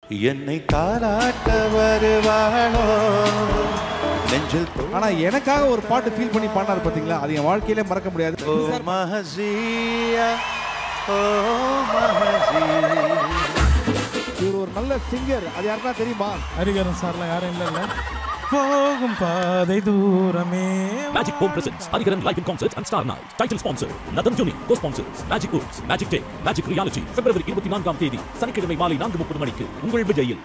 என்னை தாராட்ட வருவாளோ நெஞ்சில் தோ- ஆனா எனக்காக ஒரு பாட்டு ஃபீல் பண்ணி பாடினாரு பாத்தீங்களா அது என் வாழ்க்கையிலே மறக்க முடியாது ஓ மஹசியா ஓ மஹசியா இவர் ஒரு நல்ல சிங்கர் அது யாருன்னா தெரியுமா ஹரிகரன் சார்லாம் யாரும் இல்லை இல்லை போகும் பாதை தூரமே Magic Home presents Hariharan Live in Concert and Star Night. Title sponsor Nathan Juni. Co-sponsors Magic Books, Magic Day, Magic Reality. பிப்ரவரி இருபத்தி நான்காம் தேதி சனிக்கிழமை மாலை நான்கு முப்பது மணிக்கு உங்கள் விஜயில்